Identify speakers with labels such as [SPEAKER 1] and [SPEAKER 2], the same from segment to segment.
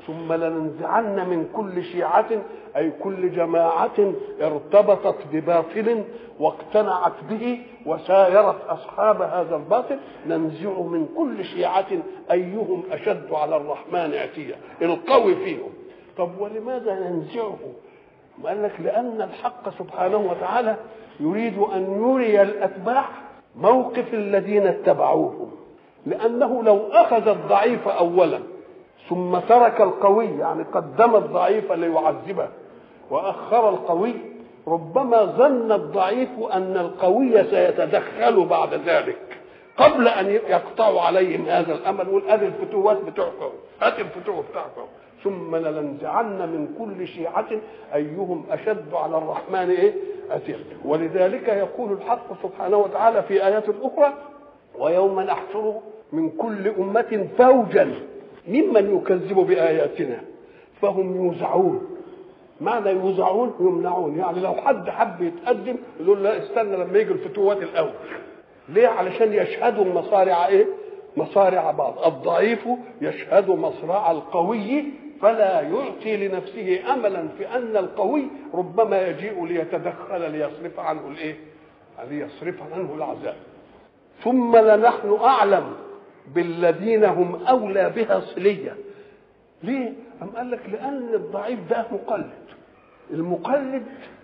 [SPEAKER 1] ثم لننزعن من كل شيعة أي كل جماعة ارتبطت بباطل واقتنعت به وسايرت أصحاب هذا الباطل ننزع من كل شيعة أيهم أشد على الرحمن عتيا القوي فيهم طب ولماذا ننزعه قال لك لأن الحق سبحانه وتعالى يريد أن يري الأتباع موقف الذين اتبعوه لأنه لو أخذ الضعيف أولا ثم ترك القوي يعني قدم الضعيف ليعذبه وأخر القوي ربما ظن الضعيف أن القوي سيتدخل بعد ذلك قبل أن يقطعوا عليهم هذا الأمل يقول هذه الفتوات بتوعكم هات الفتوة بتاعكم ثم لننزعن من كل شيعة أيهم أشد على الرحمن إيه؟ أتيا ولذلك يقول الحق سبحانه وتعالى في آيات أخرى ويوم نحشر من كل أمة فوجا ممن يكذب بآياتنا فهم يوزعون معنى يوزعون يمنعون يعني لو حد حب يتقدم يقول لا استنى لما يجي الفتوات الأول ليه علشان يشهدوا مصارع ايه مصارع بعض الضعيف يشهد مصرع القوي فلا يعطي لنفسه املا في ان القوي ربما يجيء ليتدخل ليصرف عنه الايه ليصرف عنه العذاب ثم لنحن اعلم بالذين هم اولى بها صليه ليه أم قال لك لان الضعيف ده مقلد المقلد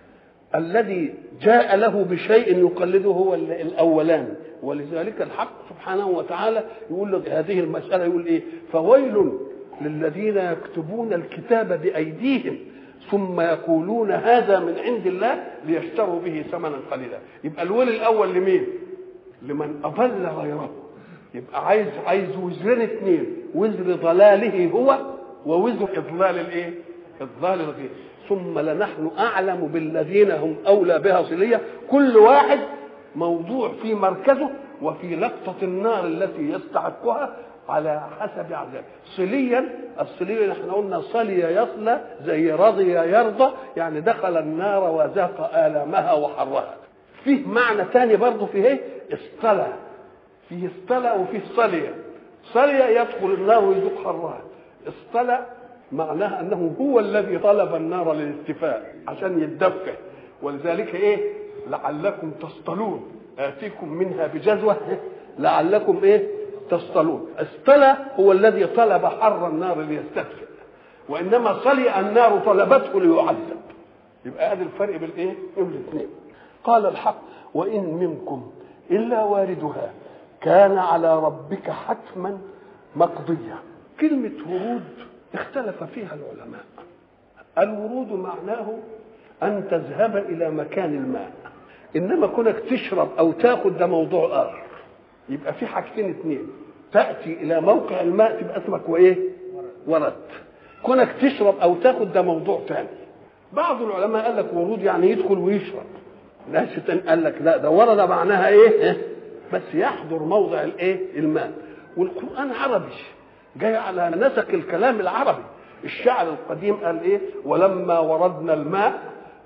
[SPEAKER 1] الذي جاء له بشيء يقلده هو الاولان ولذلك الحق سبحانه وتعالى يقول له هذه المساله يقول ايه فويل للذين يكتبون الكتاب بايديهم ثم يقولون هذا من عند الله ليشتروا به ثمنا قليلا يبقى الويل الاول لمين لمن اضل غيره يبقى عايز عايز وزرين اثنين وزر ضلاله هو ووزر اضلال الايه اضلال الغير ثم لنحن اعلم بالذين هم اولى بها صليه كل واحد موضوع في مركزه وفي لقطه النار التي يستحقها على حسب عذابه صليا الصلي احنا قلنا صلي يصلى زي رضي يرضى يعني دخل النار وذاق آلامها وحرها فيه معنى ثاني برضه فيه ايه اصطلى فيه اصطلى وفيه صلي صلي يدخل النار ويذوق حرها اصطلى معناها انه هو الذي طلب النار للاستفاء عشان يتدفى ولذلك ايه لعلكم تصطلون اتيكم منها بجزوه لعلكم ايه تصطلون اصطلى هو الذي طلب حر النار ليستدفئ وانما صلي النار طلبته ليعذب يبقى هذا الفرق بين ايه بين الاثنين قال الحق وان منكم الا واردها كان على ربك حتما مقضيا كلمه ورود اختلف فيها العلماء الورود معناه ان تذهب الى مكان الماء انما كونك تشرب او تاخذ ده موضوع اخر يبقى في حاجتين اثنين تاتي الى موقع الماء تبقى اسمك وايه ورد كونك تشرب او تاخذ ده موضوع ثاني بعض العلماء قال لك ورود يعني يدخل ويشرب ناس قال لك لا ده ورد معناها ايه بس يحضر موضع الايه الماء والقران عربي جاي على نسق الكلام العربي الشعر القديم قال ايه ولما وردنا الماء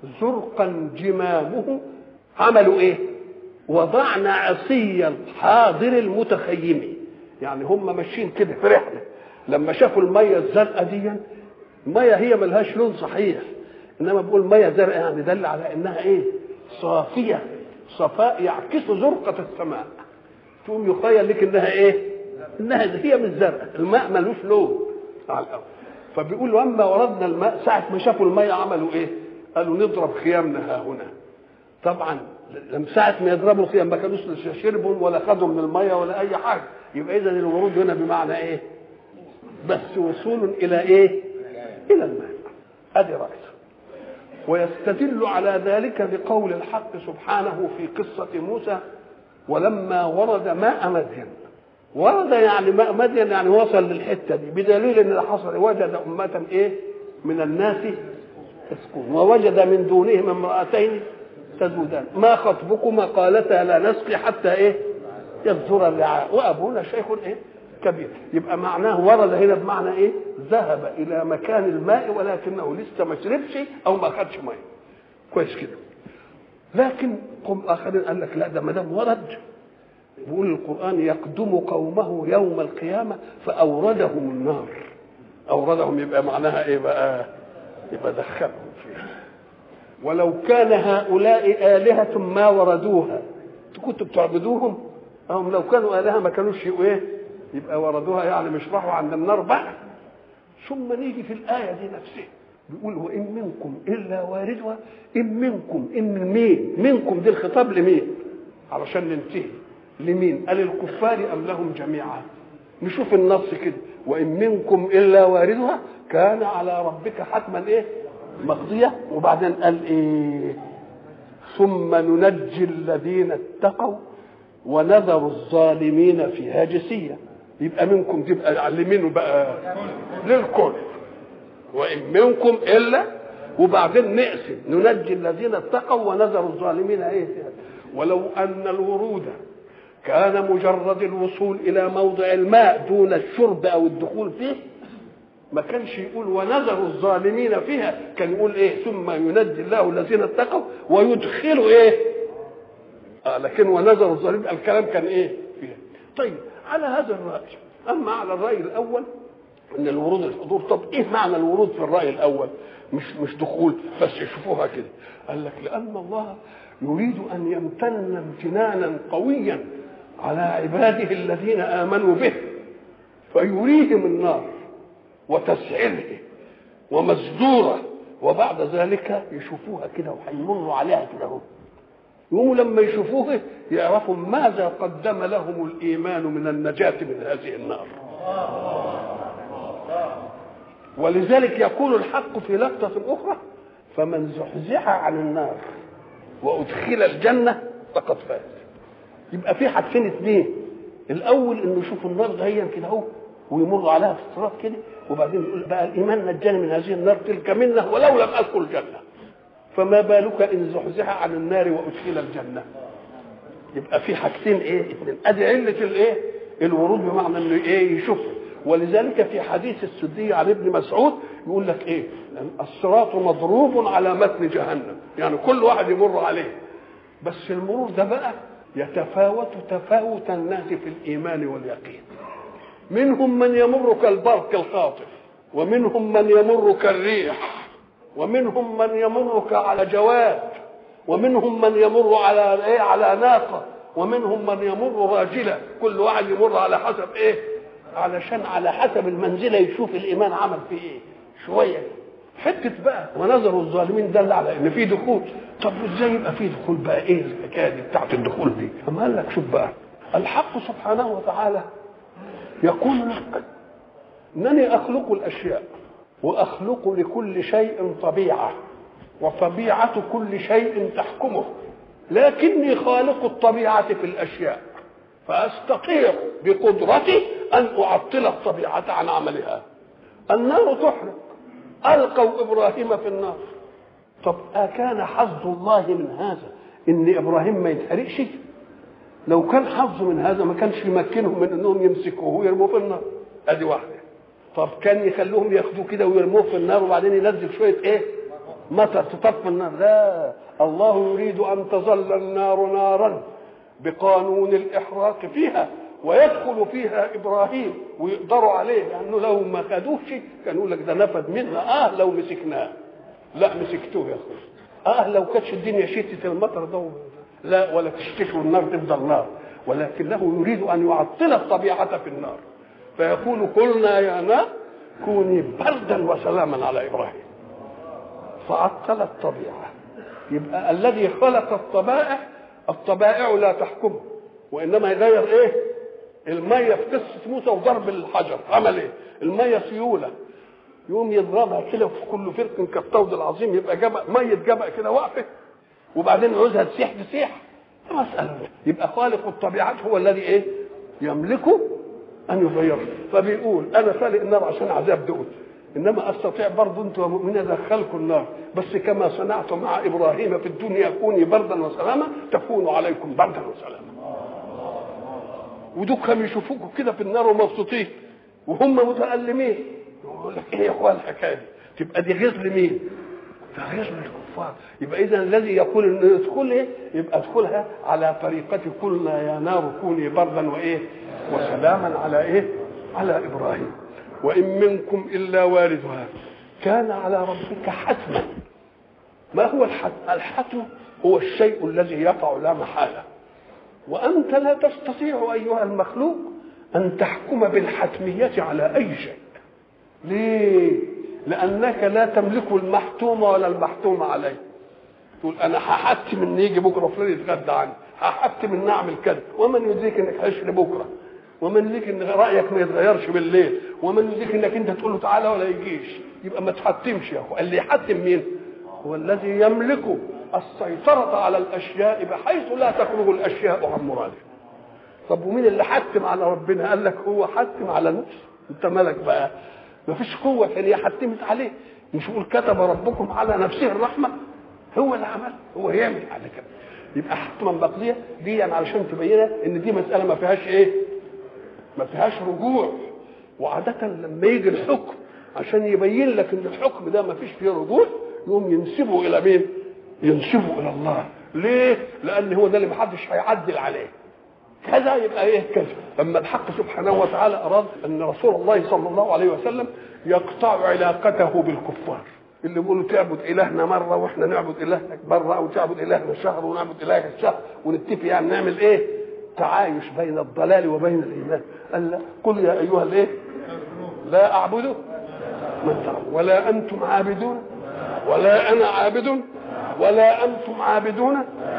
[SPEAKER 1] زرقا جمامه عملوا ايه وضعنا عصي الحاضر المتخيم يعني هم ماشيين كده في رحله لما شافوا الميه الزرقاء دي الميه هي ملهاش لون صحيح انما بقول ميه زرقاء يعني دل على انها ايه صافيه صفاء يعكس زرقه السماء تقوم يخيل لك انها ايه انها هي مش زرقاء الماء ملوش لون على الاول فبيقول واما وردنا الماء ساعه ما شافوا الميه عملوا ايه قالوا نضرب خيامنا ها هنا طبعا لما ساعة ما يضربوا الخيام ما كانوش شربوا ولا خدوا من المية ولا أي حاجة يبقى إذا الورود هنا بمعنى إيه؟ بس وصول إلى إيه؟ إلى الماء أدي رأس ويستدل على ذلك بقول الحق سبحانه في قصة موسى ولما ورد ماء مدين ورد يعني ماء مدين يعني وصل للحتة دي بدليل إن اللي حصل وجد أمة إيه؟ من الناس يسكون ووجد من دونهم امرأتين تذودان ما خطبكما قالتا لا نسقي حتى ايه يصدر الرعاء وابونا شيخ ايه كبير يبقى معناه ورد هنا بمعنى ايه ذهب الى مكان الماء ولكنه لسه ما شربش او ما خدش ميه كويس كده لكن قوم اخرين قال لك لا ده ما دام ورد بيقول القران يقدم قومه يوم القيامه فاوردهم النار اوردهم يبقى معناها ايه بقى يبقى دخلهم فيها ولو كان هؤلاء آلهة ما وردوها كنتوا بتعبدوهم هم لو كانوا آلهة ما كانوش يبقوا ايه يبقى وردوها يعني مش راحوا عند النار بقى ثم نيجي في الآية دي نفسها بيقول وإن منكم إلا واردها إن منكم إن مين منكم دي الخطاب لمين علشان ننتهي لمين قال الكفار أم لهم جميعا نشوف النص كده وإن منكم إلا واردها كان على ربك حتما إيه مقضية وبعدين قال إيه ثم ننجي الذين اتقوا ونذر الظالمين فيها جسية يبقى منكم تبقى لمين بقى للكل وإن منكم إلا وبعدين نقسم ننجي الذين اتقوا ونذر الظالمين ايه فيها ولو ان الورود كان مجرد الوصول الى موضع الماء دون الشرب او الدخول فيه ما كانش يقول ونذر الظالمين فيها كان يقول ايه ثم ينجي الله الذين اتقوا ويدخلوا ايه آه لكن ونذر الظالمين الكلام كان ايه فيها طيب على هذا الراي اما على الراي الاول ان الورود الحضور طب ايه معنى الورود في الراي الاول مش مش دخول بس يشوفوها كده قال لك لان الله يريد ان يمتن امتنانا قويا على عباده الذين امنوا به فيريهم النار وتسعيره ومزدوره وبعد ذلك يشوفوها كده وهيمروا عليها كده اهو يقوموا لما يشوفوه يعرفوا ماذا قدم لهم الايمان من النجاه من هذه النار ولذلك يقول الحق في لقطة أخرى فمن زحزح عن النار وأدخل الجنة فقد فاز يبقى في حاجتين اثنين الأول إنه يشوفوا النار جايا كده أهو ويمروا عليها في الصراط كده وبعدين يقول بقى الإيمان نجاني من هذه النار تلك منه ولو لم أدخل الجنة فما بالك إن زحزح عن النار وأدخل الجنة يبقى في حاجتين إيه اثنين أدي علة الإيه الورود بمعنى إنه إيه يشوفه ولذلك في حديث السدي عن ابن مسعود يقول لك ايه الصراط مضروب على متن جهنم يعني كل واحد يمر عليه بس المرور ده بقى يتفاوت تفاوت الناس في الايمان واليقين منهم من يمر كالبرق الخاطف ومنهم من يمر كالريح ومنهم من يمر على جواد ومنهم من يمر على ايه على ناقه ومنهم من يمر راجله كل واحد يمر على حسب ايه علشان على حسب المنزلة يشوف الإيمان عمل فيه إيه شوية حتة بقى ونظر الظالمين دل على إن في دخول طب إزاي يبقى في دخول بقى إيه الحكاية دي بتاعت الدخول دي أما قال لك شوف بقى الحق سبحانه وتعالى يقول لك إنني أخلق الأشياء وأخلق لكل شيء طبيعة وطبيعة كل شيء تحكمه لكني خالق الطبيعة في الأشياء فأستطيع بقدرتي أن أعطل الطبيعة عن عملها النار تحرق ألقوا إبراهيم في النار طب أكان حظ الله من هذا إن إبراهيم ما يتحرقش لو كان حظه من هذا ما كانش يمكنهم من أنهم يمسكوه ويرموه في النار أدي واحدة طب كان يخلوهم ياخدوه كده ويرموه في النار وبعدين ينزل شوية إيه مطر تطفي النار لا الله يريد أن تظل النار نارا بقانون الإحراق فيها ويدخل فيها ابراهيم ويقدروا عليه لانه لو ما خدوش كان يقول لك ده نفذ منا اه لو مسكناه لا مسكتوه يا اخوي اه لو كانتش الدنيا شتت المطر ده لا ولا تشتكي والنار تفضل نار ولكنه يريد ان يعطل الطبيعه في النار فيقول قلنا يا نار كوني بردا وسلاما على ابراهيم فعطل الطبيعه يبقى الذي خلق الطبائع الطبائع لا تحكمه وانما يغير ايه الميه في قصه موسى وضرب الحجر عمل ايه؟ الميه سيوله يقوم يضربها كده في كل فرق كالطود العظيم يبقى جبل ميه جبل كده واقفه وبعدين يعوزها تسيح تسيح مسألة يبقى خالق الطبيعات هو الذي ايه؟ يملكه ان يغيره فبيقول انا خالق النار عشان عذاب دول انما استطيع برضه انتم مؤمنين ادخلكم النار بس كما صنعت مع ابراهيم في الدنيا كوني بردا وسلاما تكون عليكم بردا وسلاما ودول يشوفوكوا كده في النار ومبسوطين وهم متألمين يقول لك ايه يا اخوان الحكايه دي تبقى دي غزل مين؟ ده غزل الكفار يبقى اذا الذي يقول ان ادخل ايه؟ يبقى ادخلها على طريقة قلنا يا نار كوني بردا وايه؟ وسلاما على ايه؟ على ابراهيم وإن منكم إلا واردها كان على ربك حتما ما هو الحتم الحتم هو الشيء الذي يقع لا محالة وأنت لا تستطيع أيها المخلوق أن تحكم بالحتمية على أي شيء ليه لأنك لا تملك المحتوم ولا المحتوم عليه تقول أنا هحتم إن يجي بكرة فلان يتغدى عني هحتم إن أعمل كذا ومن يدريك إنك هيشري بكرة ومن يدريك إن رأيك ما يتغيرش بالليل ومن يدريك إنك أنت تقول له تعالى ولا يجيش يبقى ما تحتمش يا أخو اللي يحتم مين؟ هو الذي يملك السيطرة على الأشياء بحيث لا تخرج الأشياء عن مراده طب ومين اللي حتم على ربنا قال لك هو حتم على نفسه انت مالك بقى ما فيش قوة ثانية حتمت عليه مش يقول كتب ربكم على نفسه الرحمة هو اللي عمل هو يعمل على كده يبقى حتما بقية دي يعني علشان تبينها ان دي مسألة ما فيهاش ايه ما فيهاش رجوع وعادة لما يجي الحكم عشان يبين لك ان الحكم ده ما فيش فيه رجوع يقوم ينسبه الى مين ينسبه الى الله ليه لان هو ده اللي محدش هيعدل عليه كذا يبقى ايه كذا لما الحق سبحانه وتعالى اراد ان رسول الله صلى الله عليه وسلم يقطع علاقته بالكفار اللي بيقولوا تعبد الهنا مره واحنا نعبد الهك مره او تعبد الهنا شهر ونعبد الهك شهر ونتفق يعني نعمل ايه تعايش بين الضلال وبين الايمان قال لا قل يا ايها الايه لا اعبد من تعبد ولا انتم عابدون ولا انا عابد ولا انتم عابدون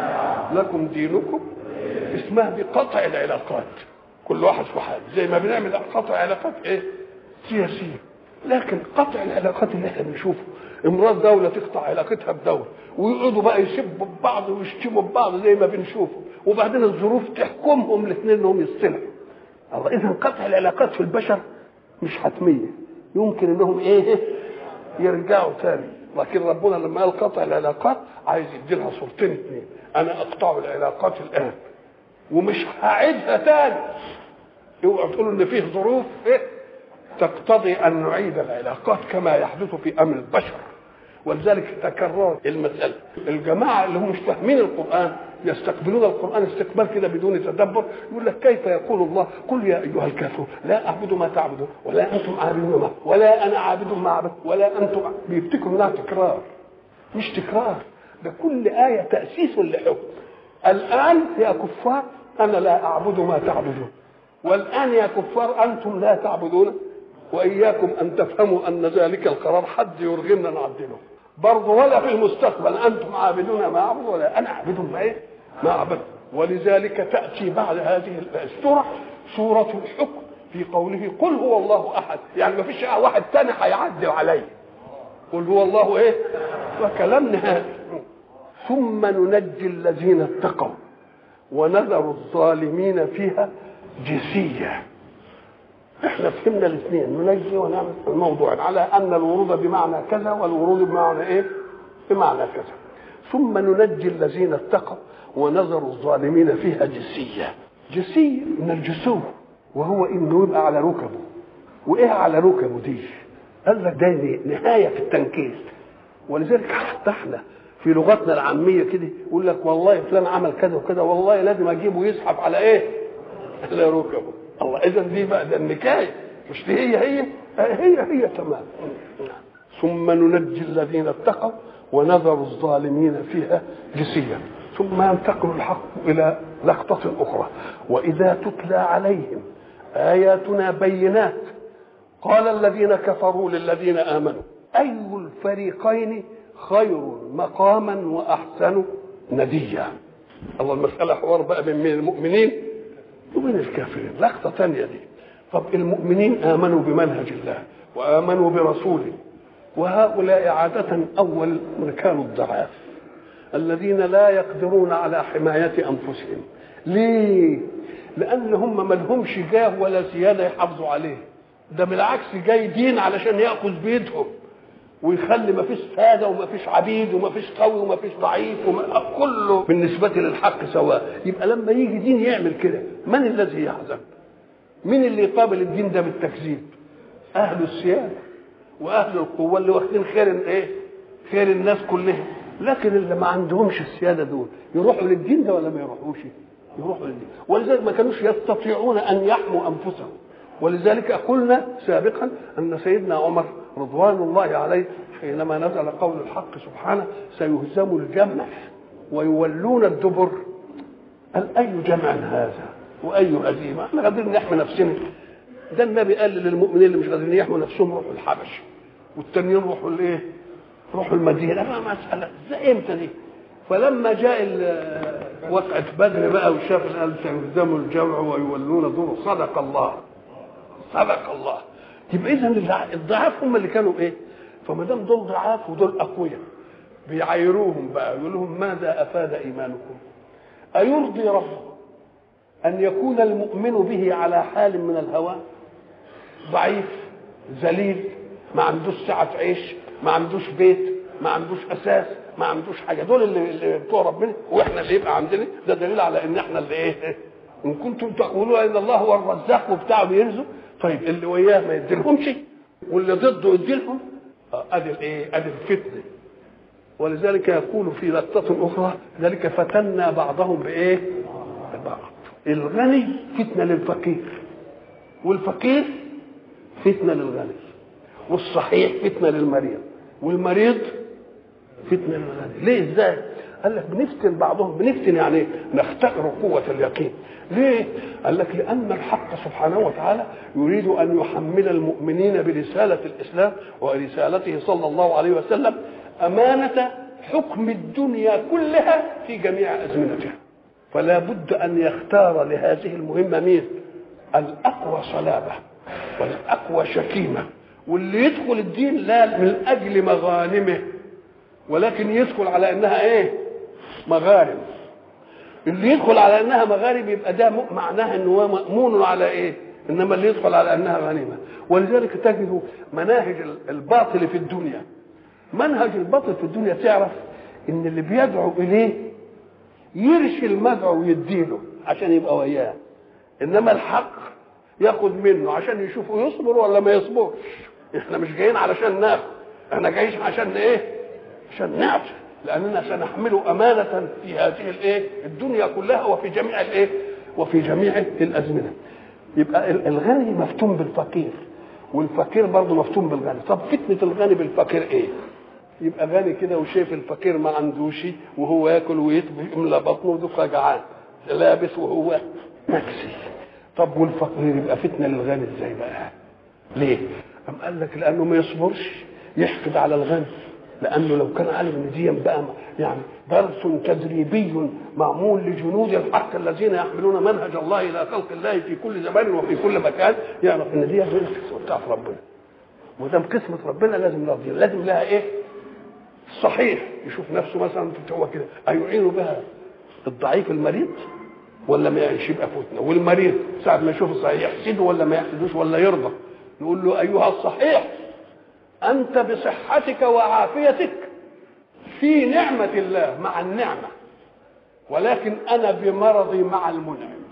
[SPEAKER 1] لكم دينكم اسمها بقطع العلاقات كل واحد في حاله زي ما بنعمل قطع علاقات ايه سياسيه لكن قطع العلاقات اللي احنا بنشوفه امراض دوله تقطع علاقتها بدوله ويقعدوا بقى يسبوا ببعض ويشتموا ببعض زي ما بنشوفه وبعدين الظروف تحكمهم الاثنين انهم يصطلحوا الله اذا قطع العلاقات في البشر مش حتميه يمكن انهم ايه يرجعوا تاني لكن ربنا لما قال قطع العلاقات عايز يدي لها صورتين اثنين انا اقطع العلاقات الان ومش هعيدها تاني اوعوا تقولوا ان فيه ظروف ايه تقتضي ان نعيد العلاقات كما يحدث في امر البشر ولذلك تكررت المساله الجماعه اللي هم مش فاهمين القران يستقبلون القران استقبال كده بدون تدبر يقول لك كيف يقول الله قل يا ايها الكافرون لا اعبد ما تعبدون ولا انتم عابدون ما ولا انا عابد ما عبد ولا انتم بيفتكروا انها تكرار مش تكرار ده كل ايه تاسيس لحكم الان يا كفار انا لا اعبد ما تعبدون والان يا كفار انتم لا تعبدون واياكم ان تفهموا ان ذلك القرار حد يرغمنا نعدله برضه ولا في المستقبل انتم عابدون ما اعبد ولا انا عابد ما ايه ما اعبد ولذلك تاتي بعد هذه السوره سوره الحكم في قوله قل هو الله احد يعني ما فيش واحد ثاني هيعدل عليه قل هو الله ايه وكلام نهائي ثم ننجي الذين اتقوا ونذر الظالمين فيها جثيه احنا فهمنا الاثنين ننجي ونعمل الموضوع على ان الورود بمعنى كذا والورود بمعنى ايه بمعنى كذا ثم ننجي الذين اتقوا ونذر الظالمين فيها جسية جسية من الجسوم وهو انه يبقى على ركبه وايه على ركبه دي قال لك ده نهاية في التنكيل ولذلك حتى احنا في لغتنا العامية كده يقول لك والله فلان عمل كذا وكذا والله لازم اجيبه يزحف على ايه؟ على ركبه الله اذا دي بقى ده النكايه مش دي هي هي هي هي تمام ثم ننجي الذين اتقوا ونذر الظالمين فيها جسيا ثم ينتقل الحق الى لقطه اخرى واذا تتلى عليهم اياتنا بينات قال الذين كفروا للذين امنوا اي الفريقين خير مقاما واحسن نديا الله المساله حوار بقى بين المؤمنين وبين الكافرين لقطة ثانية دي طب المؤمنين آمنوا بمنهج الله وآمنوا برسوله وهؤلاء عادة أول من كانوا الضعاف الذين لا يقدرون على حماية أنفسهم ليه؟ لأن هم ما لهمش جاه ولا زيادة يحافظوا عليه ده بالعكس جاي دين علشان يأخذ بيدهم ويخلي ما فيش ساده وما فيش عبيد وما فيش قوي وما فيش ضعيف وما كله بالنسبه للحق سواء يبقى لما يجي دين يعمل كده من الذي يحزن مين اللي يقابل الدين ده بالتكذيب اهل السياده واهل القوه اللي واخدين خير الايه خير الناس كلها لكن اللي ما عندهمش السياده دول يروحوا للدين ده ولا ما يروحوش يروحوا للدين ولذلك ما كانوش يستطيعون ان يحموا انفسهم ولذلك قلنا سابقا ان سيدنا عمر رضوان الله عليه حينما نزل قول الحق سبحانه سيهزم الجمع ويولون الدبر قال اي جمع هذا واي هزيمه احنا قادرين نحمي نفسنا ده النبي قال للمؤمنين اللي مش قادرين يحموا نفسهم روحوا الحبش والتانيين روحوا الايه؟ روحوا المدينه ما مساله ازاي امتى دي؟ فلما جاء وقعة بدر بقى وشاف قال سيهزموا الجمع ويولون دور صدق الله صدق الله يبقى اذا الضعاف هم اللي كانوا ايه؟ فما دام دول ضعاف ودول اقوياء بيعايروهم بقى يقول لهم ماذا افاد ايمانكم؟ ايرضي ربه ان يكون المؤمن به على حال من الهوى ضعيف ذليل ما عندوش سعة عيش ما عندوش بيت ما عندوش اساس ما عندوش حاجه دول اللي, اللي بتوع ربنا واحنا اللي يبقى عندنا ده دليل على ان احنا اللي ايه ان كنتم تقولون ان الله هو الرزاق وبتاعه بيرزق طيب اللي وياه ما يديلهمش واللي ضده يديلهم ادي الايه ادي الفتنه ولذلك يقول في لقطة أخرى ذلك فتنا بعضهم بإيه؟ ببعض الغني فتنة للفقير والفقير فتنة للغني والصحيح فتنة للمريض والمريض فتنة للغني ليه ازاي؟ قال لك بنفتن بعضهم بنفتن يعني نختبر قوة اليقين ليه؟ قال لك لأن الحق سبحانه وتعالى يريد أن يحمل المؤمنين برسالة الإسلام ورسالته صلى الله عليه وسلم أمانة حكم الدنيا كلها في جميع أزمنتها فلا بد أن يختار لهذه المهمة مين الأقوى صلابة والأقوى شكيمة واللي يدخل الدين لا من أجل مغانمه ولكن يدخل على أنها إيه مغارم اللي يدخل على أنها مغارم يبقى ده معناها أنه هو مأمون على إيه إنما اللي يدخل على أنها غنيمة ولذلك تجد مناهج الباطل في الدنيا منهج الباطل في الدنيا تعرف ان اللي بيدعو اليه يرشي المدعو ويديله عشان يبقى وياه انما الحق ياخد منه عشان يشوفه يصبر ولا ما يصبرش احنا مش جايين علشان ناخد احنا جايين عشان ايه عشان نعطي لاننا سنحمل امانه في هذه الايه الدنيا كلها وفي جميع الايه وفي جميع الازمنه يبقى الغني مفتون بالفقير والفقير برضه مفتون بالغني طب فتنه الغني بالفقير ايه يبقى غني كده وشايف الفقير ما عندوش وهو ياكل ويطبخ يملى بطنه ودفع جعان لابس وهو مكسي طب والفقير يبقى فتنه للغني ازاي بقى؟ ليه؟ أم قال لك لانه ما يصبرش يحقد على الغني لانه لو كان عالم ان دي بقى يعني درس تدريبي معمول لجنود الحق الذين يحملون منهج الله الى خلق الله في كل زمان وفي كل مكان يعرف ان دي رزق بتاعت ربنا ودام قسمة ربنا لازم نرضيها لازم لها ايه؟ صحيح يشوف نفسه مثلا هو كده أيعين بها الضعيف المريض ولا ما يعيش يبقى فتنة والمريض ساعة ما يشوف الصحيح يحسده ولا ما يحسدوش ولا يرضى نقول له أيها الصحيح أنت بصحتك وعافيتك في نعمة الله مع النعمة ولكن أنا بمرضي مع المنعم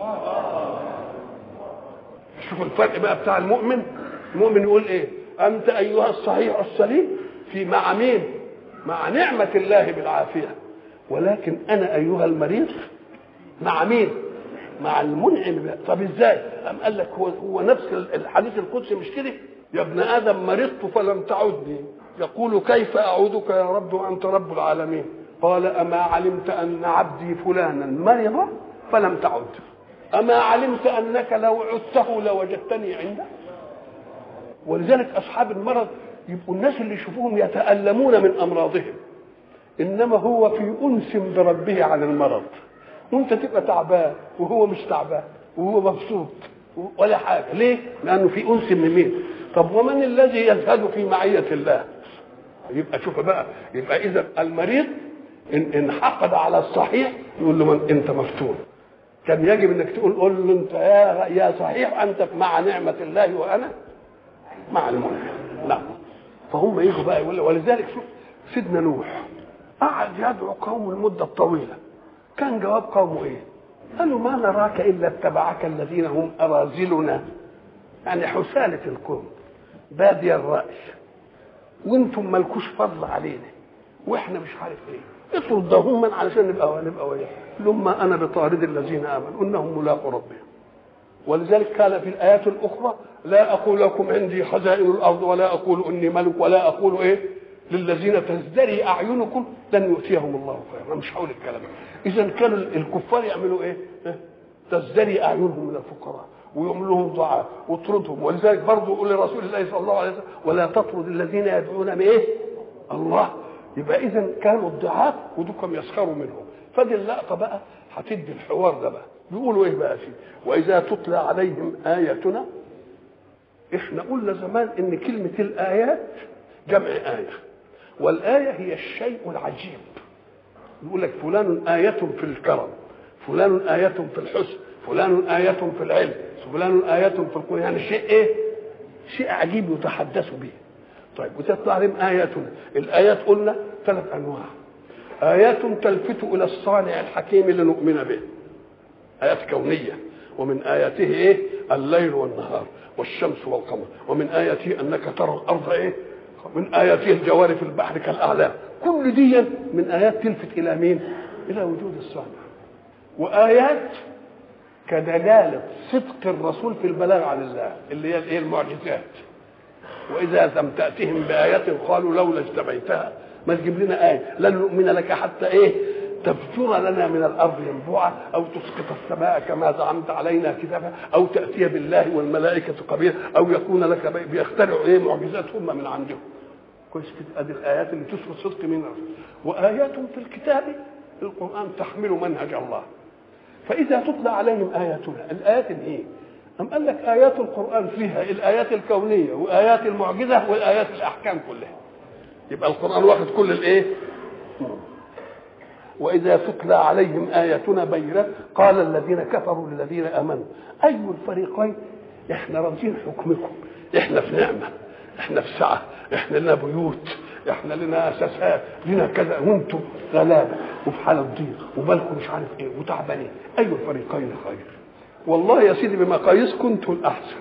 [SPEAKER 1] شوف الفرق بقى بتاع المؤمن المؤمن يقول ايه أنت أيها الصحيح السليم في مع مين مع نعمة الله بالعافية ولكن أنا أيها المريض مع مين مع المنعم طب ازاي أم قال لك هو, هو نفس الحديث القدسي مش كده يا ابن آدم مرضت فلم تعدني يقول كيف أعودك يا رب وأنت رب العالمين قال أما علمت أن عبدي فلانا مرض فلم تعد أما علمت أنك لو عدته لوجدتني عنده ولذلك أصحاب المرض يبقوا الناس اللي يشوفوهم يتألمون من أمراضهم إنما هو في أنس بربه عن المرض وأنت تبقى تعبان وهو مش تعبان وهو مبسوط ولا حاجة ليه؟ لأنه في أنس من مين؟ طب ومن الذي يزهد في معية الله؟ يبقى شوف بقى يبقى إذا المريض إن إن حقد على الصحيح يقول له من أنت مفتون كان يجب انك تقول قول له انت يا يا صحيح انت مع نعمه الله وانا مع المنعم لا فهم يجوا بقى يقول ولذلك شوف سيدنا نوح قعد يدعو قوم المده الطويله كان جواب قومه ايه؟ قالوا ما نراك الا اتبعك الذين هم اراذلنا يعني حسالة الكون بادي الرأي وانتم مالكوش فضل علينا واحنا مش عارف ايه اطردهم من علشان نبقى نبقى وياه لما انا بطارد الذين امنوا انهم ملاقوا ربهم ولذلك قال في الآيات الأخرى لا أقول لكم عندي خزائن الأرض ولا أقول إني ملك ولا أقول إيه للذين تزدري أعينكم لن يؤتيهم الله خيرا أنا مش هقول الكلام إذا كانوا الكفار يعملوا إيه؟ تزدري أعينهم من الفقراء ويعمل لهم دعاء واطردهم ولذلك برضه يقول لرسول الله صلى الله عليه وسلم ولا تطرد الذين يدعون بايه؟ الله يبقى اذا كانوا الدعاء ودكم يسخروا منهم فدي اللقطه بقى هتدي الحوار ده بقى بيقولوا ايه بقى فيه واذا تتلى عليهم اياتنا احنا قلنا زمان ان كلمه الايات جمع ايه والايه هي الشيء العجيب يقول لك فلان ايه في الكرم فلان ايه في الحسن فلان آية في العلم فلان آية في القرآن يعني شيء إيه؟ شيء عجيب يتحدث به طيب وتطلع عليهم آياتنا الآيات قلنا ثلاث أنواع آيات تلفت إلى الصانع الحكيم لنؤمن به آيات كونية ومن آياته إيه؟ الليل والنهار والشمس والقمر ومن آياته أنك ترى الأرض إيه؟ من آياته الجوار في البحر كالأعلام كل دي من آيات تلفت إلى مين؟ إلى وجود الصانع وآيات كدلالة صدق الرسول في البلاغ عن الله اللي هي الايه المعجزات وإذا لم تأتهم بآية قالوا لولا اجتبيتها ما تجيب لنا آية لن نؤمن لك حتى إيه تفجر لنا من الأرض ينبوعا أو تسقط السماء كما زعمت علينا كتابا أو تأتي بالله والملائكة قبيلا أو يكون لك بيخترعوا إيه معجزات هم من عندهم كويس كده ادي الايات اللي تثبت صدق من الرسول وايات في الكتاب القران تحمل منهج الله فإذا تتلى عليهم آياتنا الآيات الإيه؟ أم قال لك آيات القرآن فيها الآيات الكونية وآيات المعجزة والآيات الأحكام كلها يبقى القرآن واخد كل الإيه؟ وإذا تتلى عليهم آياتنا بينات قال الذين كفروا للذين آمنوا أي الفريقين إحنا راضين حكمكم إحنا في نعمة إحنا في سعة إحنا لنا بيوت احنا لنا اساسات لنا كذا وانتم غلابه وفي حاله ضيق وبالكم مش عارف ايه وتعبانين اي الفريقين خير والله يا سيدي بمقاييس كنتم الاحسن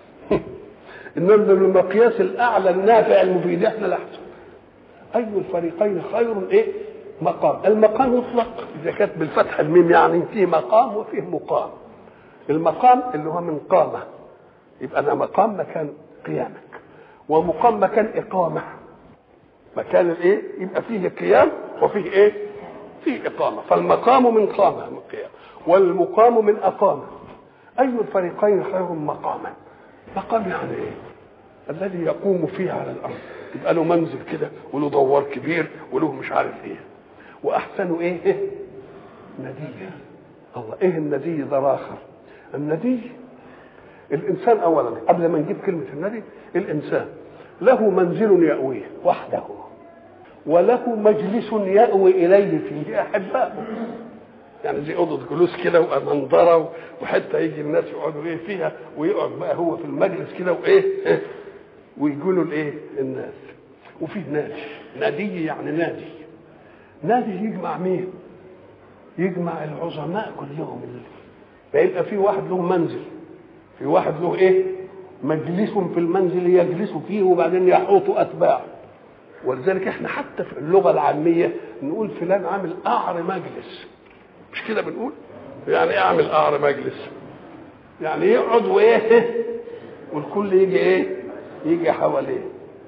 [SPEAKER 1] انما بالمقياس الاعلى النافع المفيد احنا الاحسن اي الفريقين خير ايه مقام المقام مطلق اذا كانت بالفتح الميم يعني فيه مقام وفيه مقام المقام اللي هو من قامه يبقى انا مقام مكان قيامك ومقام مكان اقامه مكان الايه يبقى فيه قيام وفيه ايه فيه اقامه فالمقام من قامه من قيام والمقام من اقامه اي الفريقين خير مقاما مقام يعني ايه الذي يقوم فيه على الارض يبقى له منزل كده وله دوار كبير وله مش عارف ايه واحسن ايه, إيه؟ ندي الله ايه الندي ده اخر الندي الانسان اولا قبل ما نجيب كلمه الندي الانسان له منزل يأويه وحده وله مجلس يأوي إليه فيه أحبائه يعني زي أوضة جلوس كده ومنظرة وحتى يجي الناس يقعدوا إيه فيها ويقعد بقى هو في المجلس كده وإيه ويقولوا الإيه الناس وفيه نادي نادي يعني نادي نادي يجمع مين؟ يجمع العظماء كلهم اللي فيبقى في واحد له منزل في واحد له ايه؟ مجلس في المنزل يجلس فيه وبعدين يحوط اتباعه ولذلك احنا حتى في اللغه العاميه نقول فلان عامل قعر مجلس مش كده بنقول يعني ايه عامل قعر مجلس يعني يقعد وايه والكل يجي ايه يجي حواليه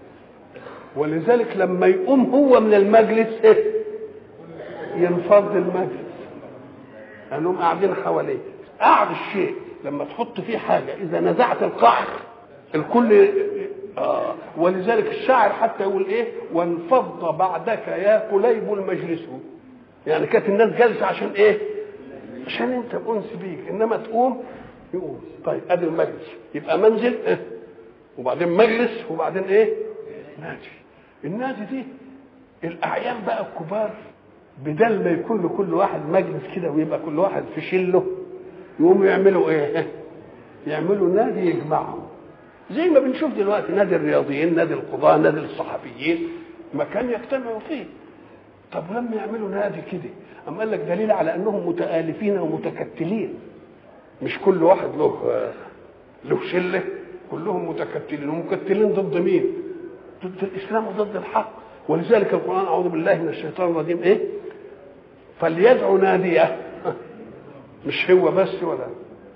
[SPEAKER 1] ولذلك لما يقوم هو من المجلس ايه ينفض المجلس لانهم قاعدين حواليه قعد الشيء لما تحط فيه حاجة إذا نزعت القعر الكل آه ولذلك الشاعر حتى يقول إيه وانفض بعدك يا قليب المجلس يعني كانت الناس جالسة عشان إيه عشان أنت أنس بيك إنما تقوم يقوم طيب أدي المجلس يبقى منزل إيه؟ وبعدين مجلس وبعدين إيه نادي النادي دي الأعيان بقى الكبار بدل ما يكون لكل واحد مجلس كده ويبقى كل واحد في شله يقوموا يعملوا ايه؟ يعملوا نادي يجمعهم زي ما بنشوف دلوقتي نادي الرياضيين نادي القضاة نادي الصحفيين مكان يجتمعوا فيه طب لما يعملوا نادي كده أم قال لك دليل على انهم متآلفين ومتكتلين مش كل واحد له له شله كلهم متكتلين ومكتلين ضد مين؟ ضد الاسلام وضد الحق ولذلك القران اعوذ بالله من الشيطان الرجيم ايه؟ فليدعو ناديه مش هو بس ولا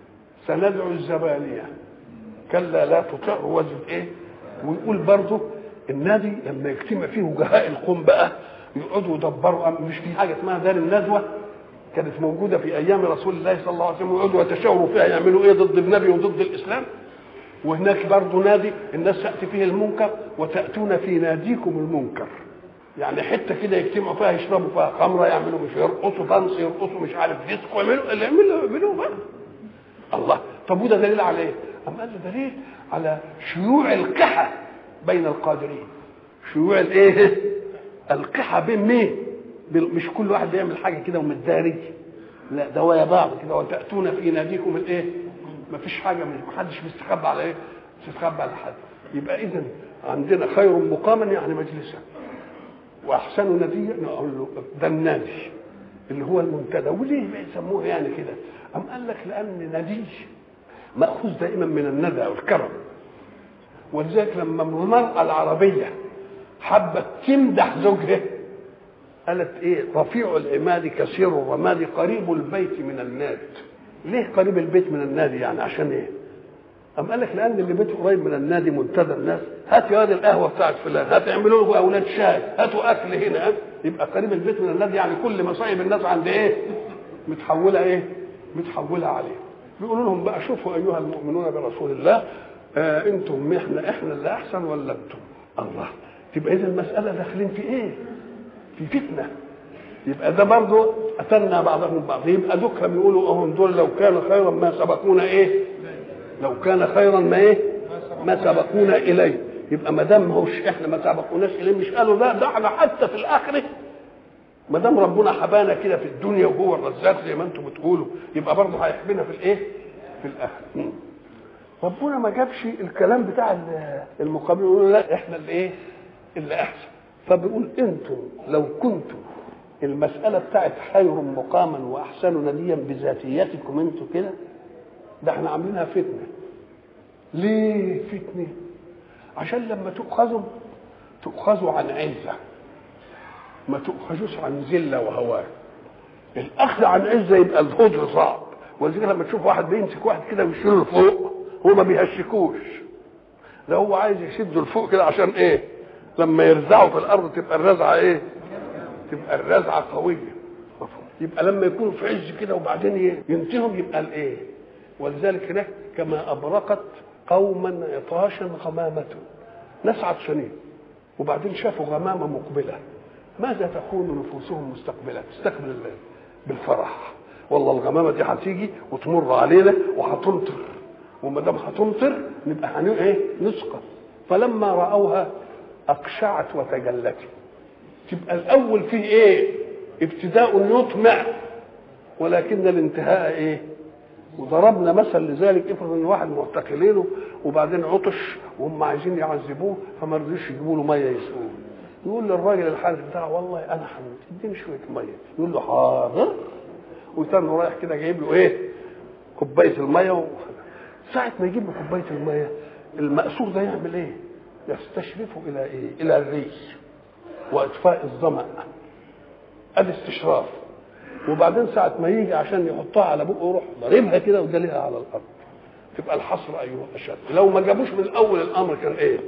[SPEAKER 1] سندعو الزبانيه كلا لا تطعه وزن ايه ويقول برضه النادي لما يجتمع فيه وجهاء القوم بقى يقعدوا يدبروا مش في حاجه اسمها دار الندوه كانت موجوده في ايام رسول الله صلى الله عليه وسلم ويقعدوا يتشاوروا فيها يعملوا ايه ضد النبي وضد الاسلام وهناك برضه نادي الناس تاتي فيه المنكر وتاتون في ناديكم المنكر يعني حته كده يجتمعوا فيها يشربوا فيها خمره يعملوا مش يرقصوا دانس يرقصوا مش عارف ديسكو يعملوا اللي يعملوا يعملوه بقى الله طب وده دليل على ايه؟ أم قال ده دليل على شيوع القحة بين القادرين شيوع الايه؟ القحة بين مين؟ مش كل واحد بيعمل حاجة كده ومتداري لا ده ويا بعض كده وتأتون في ناديكم الايه؟ ما فيش حاجة ما حدش بيستخبى على ايه؟ بيستخبى على حد يبقى إذا عندنا خير مقاما يعني مجلسا وأحسن نديا نقول له ده النادي اللي هو المنتدى وليه بيسموه يعني كده؟ أم قال لك لأن ندي مأخوذ دائما من الندى أو الكرم ولذلك لما المرأة العربية حبت تمدح زوجها قالت ايه رفيع العماد كثير الرماد قريب البيت من الناد ليه قريب البيت من النادي يعني عشان ايه أم قال لك لأن اللي بيته قريب من النادي منتدى الناس هات يا واد القهوة بتاعت فلان هات اعملوا له أولاد شاي هاتوا أكل هنا يبقى قريب البيت من النادي يعني كل مصايب الناس عند إيه؟ متحولة إيه؟ متحولة عليه بيقولوا لهم بقى شوفوا ايها المؤمنون برسول الله آه انتم احنا احنا اللي احسن ولا انتم الله تبقى اذا المساله داخلين في ايه في فتنه يبقى ده برضه اتنا بعضهم بعض يبقى دول بيقولوا اهم دول لو كان خيرا ما سبقونا ايه لو كان خيرا ما ايه ما سبقونا اليه يبقى ما دام هوش احنا ما سبقوناش اليه مش قالوا لا ده احنا حتى في الاخره ما دام ربنا حبانا كده في الدنيا وهو الرزاق زي ما انتم بتقولوا يبقى برضه هيحبنا في الايه؟ في الاخره. ربنا ما جابش الكلام بتاع المقابل يقول لا احنا اللي ايه؟ اللي احسن. فبيقول انتم لو كنتم المسألة بتاعت خير مقاما وأحسن نديا بذاتيتكم انتم كده ده احنا عاملينها فتنة. ليه فتنة؟ عشان لما تؤخذوا تؤخذوا عن عزة ما تؤخذوش عن ذله وهوان الاخذ عن عزه يبقى الهدر صعب ولذلك لما تشوف واحد بيمسك واحد كده ويشيله لفوق هو ما بيهشكوش ده هو عايز يشده لفوق كده عشان ايه لما يرزعه في الارض تبقى الرزعه ايه تبقى الرزعه قويه يبقى لما يكونوا في عز كده وبعدين ينتههم يبقى الايه ولذلك هناك كما ابرقت قوما عطاشا غمامه ناس عطشانين وبعدين شافوا غمامه مقبله ماذا تكون نفوسهم مستقبلا تستقبل بالفرح والله الغمامه دي هتيجي وتمر علينا وهتمطر وما دام هتمطر نبقى هن ايه نسقط فلما راوها اقشعت وتجلت تبقى الاول فيه ايه ابتداء يطمع ولكن الانتهاء ايه وضربنا مثل لذلك افرض ان واحد معتقلينه وبعدين عطش وهم عايزين يعذبوه فما رضيوش يجيبوا له ميه يسقوه يقول للراجل الحارس بتاعه والله انا حموت اديني شويه ميه يقول له حاضر ويستنى رايح كده جايب له ايه كوبايه الميه و... ساعه ما يجيب له كوبايه الميه المأسور ده يعمل ايه يستشرفه الى ايه الى الريش واطفاء الظمأ الاستشراف وبعدين ساعة ما يجي عشان يحطها على بقه يروح ضاربها كده ودليها على الأرض تبقى الحصر أيها أشد لو ما جابوش من الأول الأمر كان إيه؟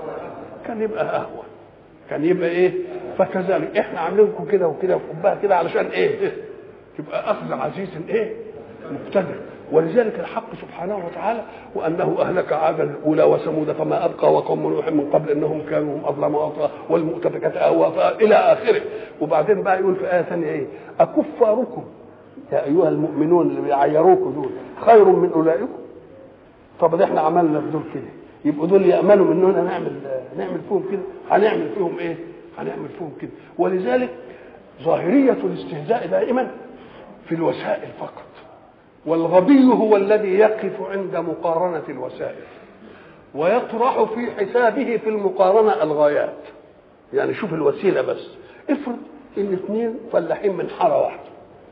[SPEAKER 1] كان يبقى أهون كان يبقى إيه؟ فكذلك إحنا عاملينكم كده وكده وحبها كده علشان إيه؟ تبقى أخذ عزيز إيه؟ مقتدر ولذلك الحق سبحانه وتعالى وانه اهلك عادا الاولى وثمود فما ابقى وقوم نوح من قبل انهم كانوا هم اظلم واطغى والمؤتفكات اهوى الى اخره وبعدين بقى يقول في ايه ثانيه ايه اكفاركم يا ايها المؤمنون اللي بيعيروكم دول خير من اولئكم طب ده احنا عملنا في دول كده يبقوا دول ياملوا مننا نعمل نعمل فيهم كده هنعمل فيهم ايه هنعمل فيهم كده ولذلك ظاهريه الاستهزاء دائما في الوسائل فقط والغبي هو الذي يقف عند مقارنة الوسائل ويطرح في حسابه في المقارنة الغايات يعني شوف الوسيلة بس افرض ان اثنين فلاحين من حارة واحدة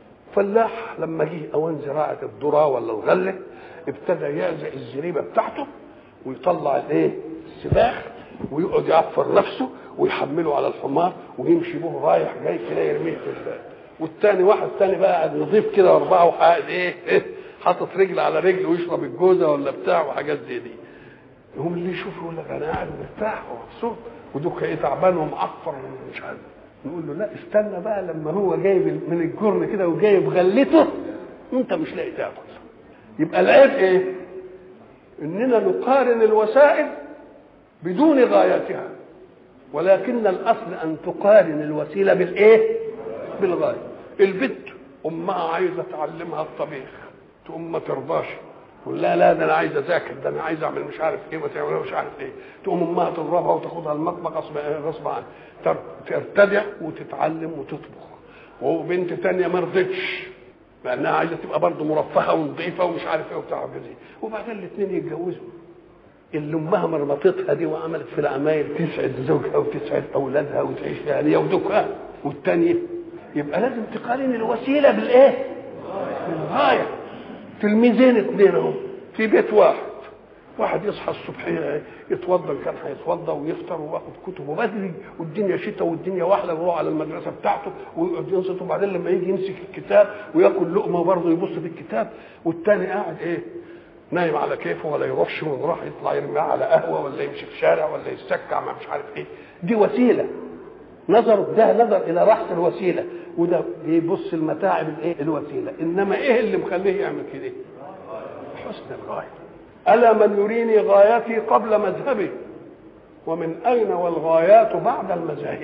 [SPEAKER 1] فلاح لما جه اوان زراعة الذرة ولا الغلة ابتدى يعزق الزريبة بتاعته ويطلع الايه السباخ ويقعد يعفر نفسه ويحمله على الحمار ويمشي به رايح جاي كده يرميه في الباب والتاني واحد تاني بقى قاعد نظيف كده واربعه وقاعد ايه, إيه حاطط رجل على رجل ويشرب الجوزه ولا بتاع وحاجات زي دي يقوم اللي يشوف يقول لك انا قاعد مرتاح ومبسوط ودوك ايه تعبان ومعفر ومش عارف نقول له لا استنى بقى لما هو جايب من الجرن كده وجايب غلته وانت مش لاقي تاكل يبقى العيب ايه؟ اننا نقارن الوسائل بدون غايتها ولكن الاصل ان تقارن الوسيله بالايه؟ بالغايه البنت امها عايزه تعلمها الطبيخ تقوم ما ترضاش تقول لا لا ده انا عايز اذاكر ده انا عايز اعمل مش عارف ايه وتعمل مش عارف ايه تقوم امها تضربها وتاخدها المطبخ غصب غصب عنها ترتدع وتتعلم وتطبخ وبنت تانية ما رضتش لانها عايزه تبقى برضه مرفهه ونظيفه ومش عارف ايه وبتاع كده وبعدين الاثنين يتجوزوا اللي امها مرمطتها دي وعملت في العمايل تسعد زوجها وتسعد اولادها وتعيش فيها هي وزوجها والثانيه يبقى لازم تقارن الوسيله بالايه؟ بالغايه تلميذين اثنين اهو في بيت واحد واحد يصحى الصبح يتوضا كان هيتوضا ويفطر وياخد كتبه بدري والدنيا شتاء والدنيا واحده ويروح على المدرسه بتاعته ويقعد ينصت وبعدين لما يجي يمسك الكتاب وياكل لقمه وبرضه يبص في الكتاب والتاني قاعد ايه نايم على كيفه ولا يروحش ويروح يطلع يرميها على قهوه ولا يمشي في شارع ولا يستكع مع مش عارف ايه دي وسيله نظر ده نظر الى راحه الوسيله وده بيبص المتاعب الايه الوسيله انما ايه اللي مخليه يعمل كده حسن الغايه الا من يريني غايتي قبل مذهبي ومن اين والغايات بعد المذاهب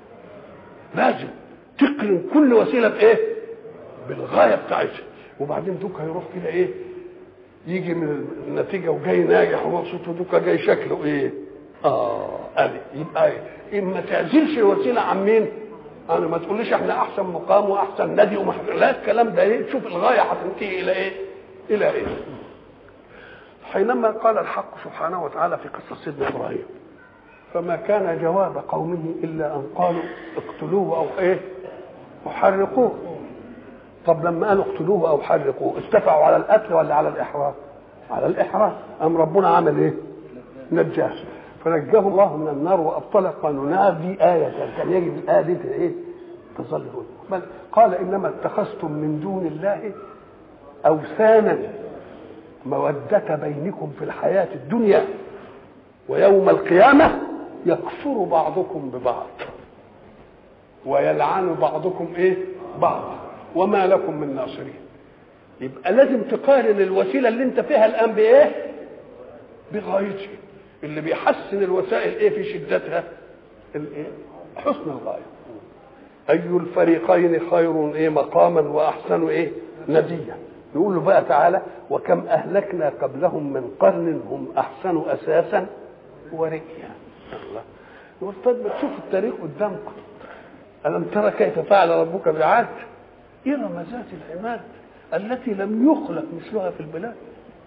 [SPEAKER 1] لازم تقرن كل وسيله بايه بالغايه بتاعتها وبعدين دوك هيروح كده ايه يجي من النتيجه وجاي ناجح ومبسوط ودوك جاي شكله ايه اه ادي يبقى إيه؟ اما تعزلش الوسيله عن مين انا ما تقوليش احنا احسن مقام واحسن نادي وما لا الكلام ده ايه شوف الغايه هتنتهي الى ايه الى ايه حينما قال الحق سبحانه وتعالى في قصه سيدنا ابراهيم فما كان جواب قومه الا ان قالوا اقتلوه او ايه وحرقوه طب لما قالوا اقتلوه او حرقوه اتفقوا على القتل ولا على الاحراق على الاحراق ام ربنا عمل ايه نجاه فنجاه الله من النار وابطل قانونها دي آية كان يجب الآية دي ايه تظل بل قال إنما اتخذتم من دون الله أوثانا مودة بينكم في الحياة الدنيا ويوم القيامة يكفر بعضكم ببعض ويلعن بعضكم ايه بعض وما لكم من ناصرين يبقى لازم تقارن الوسيله اللي انت فيها الان بايه بغايتها اللي بيحسن الوسائل ايه في شدتها الايه حسن الغايه اي الفريقين خير ايه مقاما واحسن ايه نديا يقول له بقى تعالى وكم اهلكنا قبلهم من قرن هم احسن اساسا ورئيا الله يقول طيب ما تشوف التاريخ قدامكم الم ترى كيف فعل ربك بعاد ارم ذات العماد التي لم يخلق مثلها في البلاد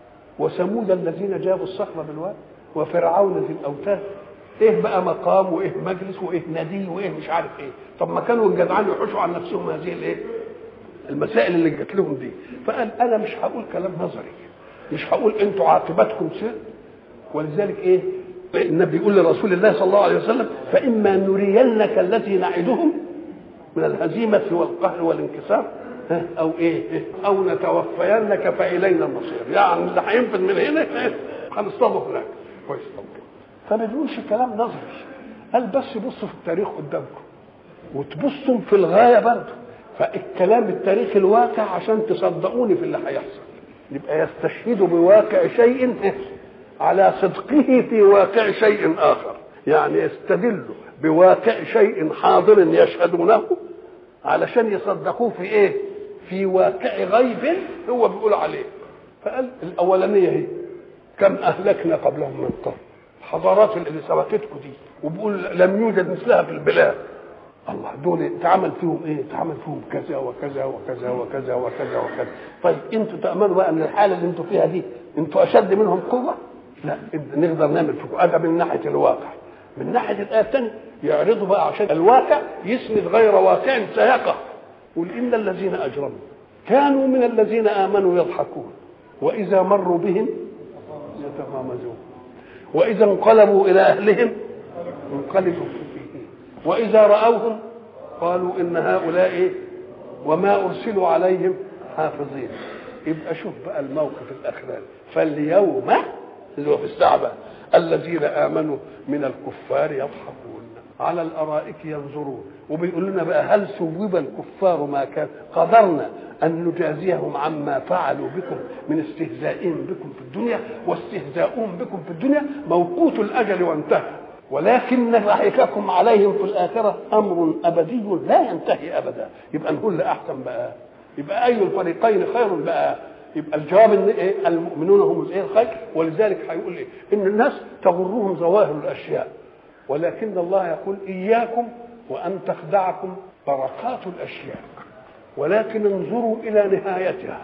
[SPEAKER 1] وثمود الذين جابوا الصخر بالواد وفرعون ذي الاوتاد ايه بقى مقام وايه مجلس وايه ندي وايه مش عارف ايه طب ما كانوا الجدعان يحوشوا عن نفسهم هذه الايه المسائل اللي جات لهم دي فقال انا مش هقول كلام نظري مش هقول انتوا عاقبتكم سر ولذلك ايه النبي يقول لرسول الله صلى الله عليه وسلم فاما نرينك التي نعدهم من الهزيمه والقهر والانكسار او ايه او نتوفينك فالينا المصير يعني اللي هينفذ من هنا هنصطادوا هناك كويس فما بيقولش كلام نظري قال بس بصوا في التاريخ قدامكم وتبصوا في الغايه برضه فالكلام التاريخ الواقع عشان تصدقوني في اللي هيحصل يبقى يستشهد بواقع شيء على صدقه في واقع شيء اخر يعني يستدل بواقع شيء حاضر يشهدونه علشان يصدقوه في ايه في واقع غيب هو بيقول عليه فقال الاولانيه هي كم اهلكنا قبلهم من قرن الحضارات اللي سبقتكم دي وبيقول لم يوجد مثلها في البلاد الله دول اتعمل فيهم ايه؟ اتعمل فيهم كذا وكذا وكذا وكذا وكذا وكذا طيب انتوا تامنوا بقى ان الحاله اللي انتوا فيها دي انتوا اشد منهم قوه؟ لا نقدر نعمل فيكم هذا من ناحيه الواقع من ناحيه الايه الثانيه يعرضوا بقى عشان الواقع يسند غير واقع سيقع قل ان الذين اجرموا كانوا من الذين امنوا يضحكون واذا مروا بهم يتغامزون واذا انقلبوا الى اهلهم انقلبوا واذا راوهم قالوا ان هؤلاء وما ارسلوا عليهم حافظين يبقى شوف بقى الموقف الاخراني فاليوم اللي هو في الساعه بقى الذين امنوا من الكفار يضحكون على الارائك ينظرون وبيقول لنا بقى هل ثوب الكفار ما كان قدرنا ان نجازيهم عما فعلوا بكم من استهزائهم بكم في الدنيا واستهزاؤهم بكم في الدنيا موقوت الاجل وانتهى ولكن ضحككم عليهم في الاخره امر ابدي لا ينتهي ابدا يبقى نقول احسن بقى يبقى اي الفريقين خير بقى يبقى الجواب ان ايه المؤمنون هم الايه الخير ولذلك هيقول ايه ان الناس تغرهم ظواهر الاشياء ولكن الله يقول اياكم وان تخدعكم بركات الاشياء ولكن انظروا الى نهايتها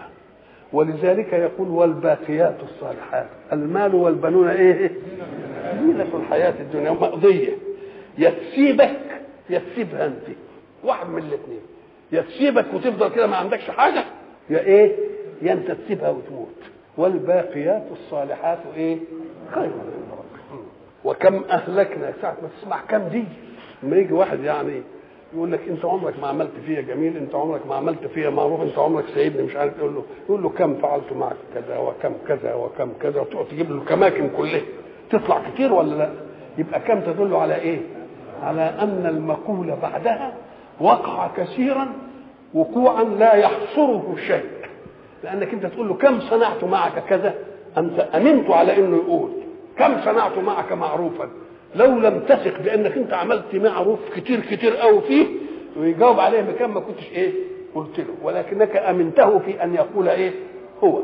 [SPEAKER 1] ولذلك يقول والباقيات الصالحات المال والبنون ايه زينة الحياة الدنيا مقضية يا تسيبك يا تسيبها انت واحد من الاثنين يا تسيبك وتفضل كده ما عندكش حاجة يا ايه يا انت تسيبها وتموت والباقيات الصالحات ايه خير عند ربك وكم اهلكنا ساعة ما تسمع كم دي لما يجي واحد يعني يقول لك انت عمرك ما عملت فيا جميل انت عمرك ما عملت فيا معروف انت عمرك سايبني مش عارف يقول له يقول له كم فعلت معك كذا وكم كذا وكم كذا وتقعد تجيب له الكماكم كلها تطلع كتير ولا لا يبقى كم تدل على ايه على ان المقولة بعدها وقع كثيرا وقوعا لا يحصره شيء لانك انت تقول له كم صنعت معك كذا انت امنت على انه يقول كم صنعت معك معروفا لو لم تثق بانك انت عملت معروف كتير كتير قوي فيه ويجاوب عليه بكم ما كنتش ايه قلت له ولكنك امنته في ان يقول ايه هو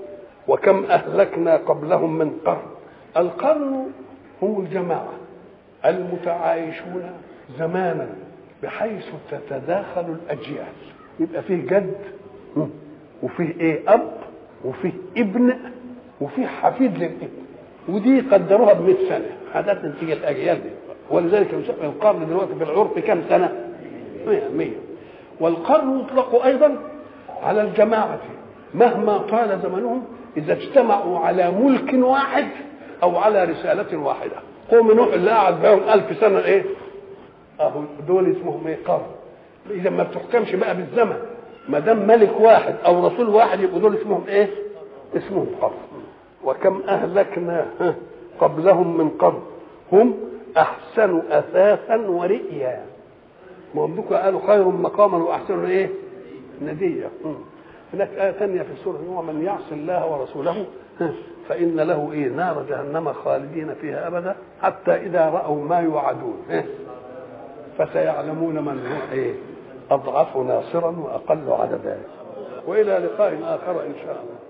[SPEAKER 1] وكم اهلكنا قبلهم من قرن القرن هم الجماعه المتعايشون زمانا بحيث تتداخل الاجيال يبقى فيه جد وفيه ايه اب وفيه ابن وفيه حفيد للابن ودي قدروها ب 100 سنه عادات نتيجه الاجيال دي ولذلك يسمى القرن دلوقتي في العرف كم سنه 100 100 والقرن يطلق ايضا على الجماعه مهما طال زمنهم اذا اجتمعوا على ملك واحد او على رساله واحده قوم نوح اللي قعد بهم ألف سنه ايه اهو دول اسمهم ايه قرن اذا ما بتحكمش بقى بالزمن ما دام ملك واحد او رسول واحد يبقوا دول اسمهم ايه اسمهم قرن وكم اهلكنا قبلهم من قرن هم احسن اثاثا ورئيا ما هم قالوا خير مقاما واحسن ايه نديا هناك آية ثانية في السورة ومن يعص الله ورسوله فإن له إيه نار جهنم خالدين فيها أبدا حتى إذا رأوا ما يوعدون فسيعلمون من هو إيه أضعف ناصرا وأقل عددا وإلى لقاء آخر إن شاء الله